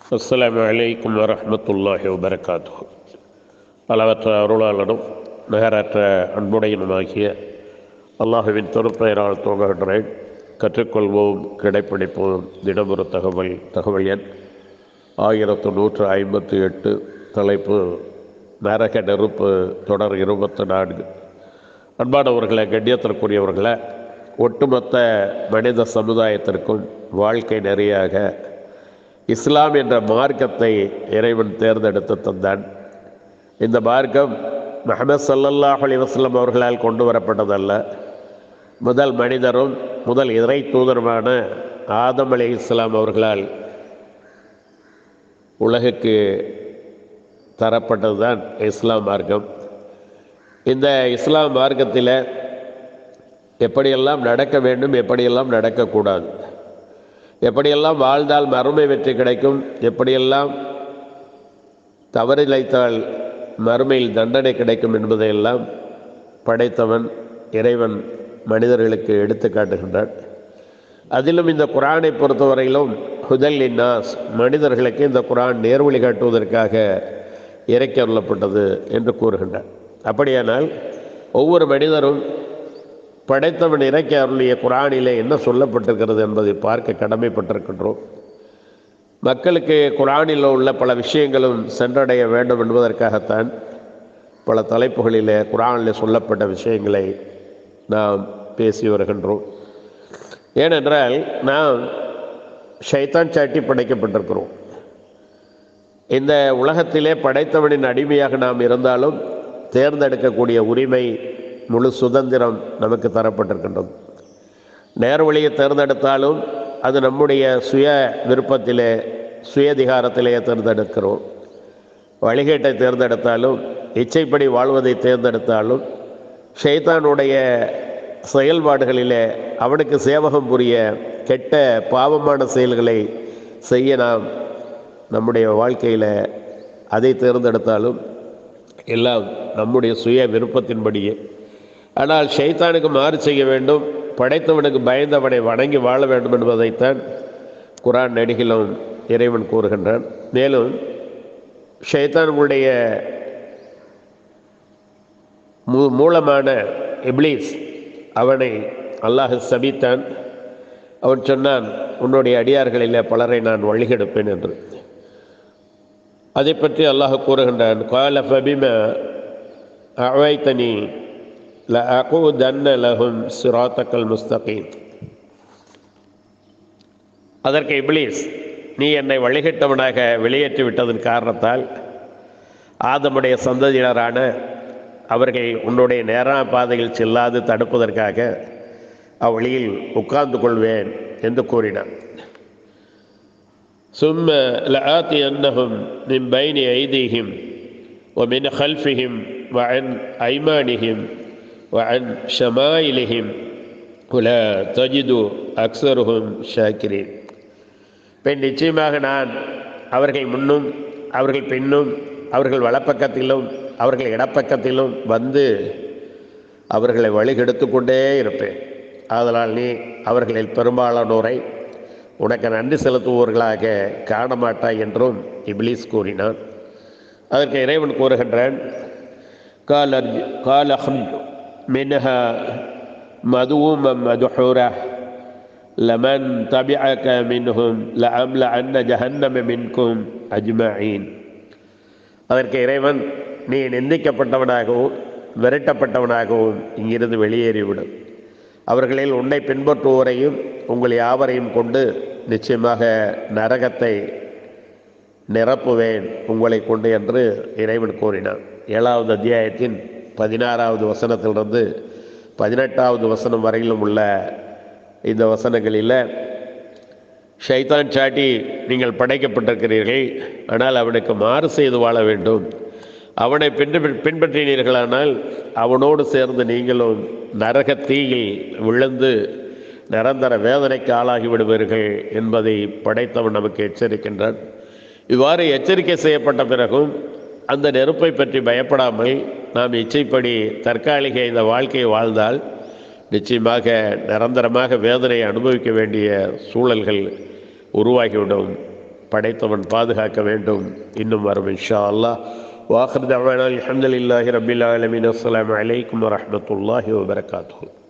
அஸ்ஸலாமு அலைக்கும் வரஹ்மத்துல்லாஹி வபரகாத்துஹு அளவற்ற அருளாளனும் நிகரற்ற அன்புடையனுமாகிய அல்லாஹுவின் திருப்பெயரால் துவங்குகின்றேன் கற்றுக்கொள்வோம் கிடைப்பிடிப்போம் தினமொரு தகவல் தகவல் எண் ஆயிரத்து நூற்று ஐம்பத்தி எட்டு தலைப்பு நரக நெருப்பு தொடர் இருபத்தி நான்கு அன்பானவர்களை கண்ணியத்திற்குரியவர்களை ஒட்டுமொத்த மனித சமுதாயத்திற்கும் வாழ்க்கை நெறியாக இஸ்லாம் என்ற மார்க்கத்தை இறைவன் தேர்ந்தெடுத்து தந்தான் இந்த மார்க்கம் முஹம்மது ஸல்லல்லாஹு அலைஹி வஸல்லம் அவர்களால் கொண்டு வரப்பட்டதல்ல முதல் மனிதரும் முதல் இறை தூதருமான ஆதம் அலி இஸ்லாம் அவர்களால் உலகுக்கு தரப்பட்டது தான் இஸ்லாம் மார்க்கம் இந்த இஸ்லாம் மார்க்கத்தில் எப்படியெல்லாம் நடக்க வேண்டும் எப்படியெல்லாம் நடக்கக்கூடாது எப்படியெல்லாம் வாழ்ந்தால் மறுமை வெற்றி கிடைக்கும் எப்படியெல்லாம் தவறிழைத்தால் மறுமையில் தண்டனை கிடைக்கும் என்பதையெல்லாம் படைத்தவன் இறைவன் மனிதர்களுக்கு எடுத்து காட்டுகின்றான் அதிலும் இந்த குரானை பொறுத்தவரையிலும் ஹுதல் இன்னாஸ் மனிதர்களுக்கு இந்த குரான் நேர்வழி காட்டுவதற்காக இறக்கி அருளப்பட்டது என்று கூறுகின்றார் அப்படியானால் ஒவ்வொரு மனிதரும் படைத்தவன் இறக்கி அருளிய குரானிலே என்ன சொல்லப்பட்டிருக்கிறது என்பதை பார்க்க கடமைப்பட்டிருக்கின்றோம் மக்களுக்கு குரானில் உள்ள பல விஷயங்களும் சென்றடைய வேண்டும் என்பதற்காகத்தான் பல தலைப்புகளிலே குரானில் சொல்லப்பட்ட விஷயங்களை நாம் பேசி வருகின்றோம் ஏனென்றால் நாம் ஷைத்தான் சாட்டி படைக்கப்பட்டிருக்கிறோம் இந்த உலகத்திலே படைத்தவனின் அடிமையாக நாம் இருந்தாலும் தேர்ந்தெடுக்கக்கூடிய உரிமை முழு சுதந்திரம் நமக்கு தரப்பட்டிருக்கின்றது நேர்வழியை தேர்ந்தெடுத்தாலும் அது நம்முடைய சுய விருப்பத்திலே சுயதிகாரத்திலே தேர்ந்தெடுக்கிறோம் வழிகேட்டை தேர்ந்தெடுத்தாலும் இச்சைப்படி வாழ்வதை தேர்ந்தெடுத்தாலும் ஷைத்தானுடைய செயல்பாடுகளிலே அவனுக்கு சேவகம் புரிய கெட்ட பாவமான செயல்களை செய்ய நாம் நம்முடைய வாழ்க்கையில் அதை தேர்ந்தெடுத்தாலும் எல்லாம் நம்முடைய சுய விருப்பத்தின்படியே ஆனால் ஷைத்தானுக்கு மாறு செய்ய வேண்டும் படைத்தவனுக்கு பயந்தவனை வணங்கி வாழ வேண்டும் என்பதைத்தான் குரான் நடிகிலும் இறைவன் கூறுகின்றான் மேலும் ஷைத்தானுடைய மூ மூலமான இப்ளீஸ் அவனை அல்லாஹ் சபித்தான் அவன் சொன்னான் உன்னுடைய அடியார்களில் பலரை நான் வழிகெடுப்பேன் என்று அதை பற்றி அல்லாஹ் கூறுகின்றான் கால ஃபபிம அவைத்தனி ல அகூதன்ன லஹும் சிராத்தக்கல் முஸ்தகீம் அதற்கு இப்ளீஸ் நீ என்னை வழிகிட்டவனாக வெளியேற்றி விட்டதன் காரணத்தால் ஆதமுடைய சந்ததியினரான அவர்கள் உன்னுடைய நேரான பாதையில் செல்லாது தடுப்பதற்காக அவ்வழியில் உட்கார்ந்து கொள்வேன் என்று கூறினான் ثم لآتينهم من بين أيديهم ومن خلفهم وعن أيمانهم وعن شمائلهم ولا تجد أكثرهم شاكرين பெண் நிச்சயமாக நான் அவர்கள் முன்னும் அவர்கள் பின்னும் அவர்கள் வலப்பக்கத்திலும் அவர்கள் இடப்பக்கத்திலும் வந்து அவர்களை வழிகெடுத்து கொண்டே இருப்பேன் ஆதலால் நீ அவர்களில் பெரும்பாலானோரை உனக்கு நன்றி செலுத்துபவர்களாக காண மாட்டாய் என்றும் இப்லீஸ் கூறினான் அதற்கு இறைவன் கூறுகின்றான் கால காலஹம் மின்ஹா மதுவும் மதுஹூரா லமன் தபிஅக மின்ஹும் லஅம்ல அன்ன ஜஹன்னம மின்கும் அஜ்மஈன் அதற்கு இறைவன் நீ நிந்திக்கப்பட்டவனாகவும் விரட்டப்பட்டவனாகவும் இங்கிருந்து வெளியேறிவிடும் அவர்களில் உன்னை பின்பற்றுவோரையும் உங்கள் யாவரையும் கொண்டு நிச்சயமாக நரகத்தை நிரப்புவேன் உங்களை கொண்டு என்று இறைவன் கூறினான் ஏழாவது அத்தியாயத்தின் பதினாறாவது வசனத்திலிருந்து பதினெட்டாவது வசனம் வரையிலும் உள்ள இந்த வசனங்களில் ஷைத்தான் சாட்டி நீங்கள் படைக்கப்பட்டிருக்கிறீர்கள் ஆனால் அவனுக்கு மாறு செய்து வாழ வேண்டும் அவனை பின்பற்றி பின்பற்றினீர்களானால் அவனோடு சேர்ந்து நீங்களும் நரக தீயில் விழுந்து நிரந்தர வேதனைக்கு ஆளாகி விடுவீர்கள் என்பதை படைத்தவன் நமக்கு எச்சரிக்கின்றான் இவ்வாறு எச்சரிக்கை செய்யப்பட்ட பிறகும் அந்த நெருப்பை பற்றி பயப்படாமல் நாம் இச்சைப்படி தற்காலிக இந்த வாழ்க்கையை வாழ்ந்தால் நிச்சயமாக நிரந்தரமாக வேதனை அனுபவிக்க வேண்டிய சூழல்கள் உருவாகிவிடும் படைத்தவன் பாதுகாக்க வேண்டும் இன்னும் வரும் இன்ஷா அல்லாஹ் வாஹர் தவானா அல்ஹம்துலில்லாஹி ரபில் ஆலமின் அஸ்ஸலாமு அலைக்கும் வரஹ்மத்துல்லாஹி வபரகாத்துஹு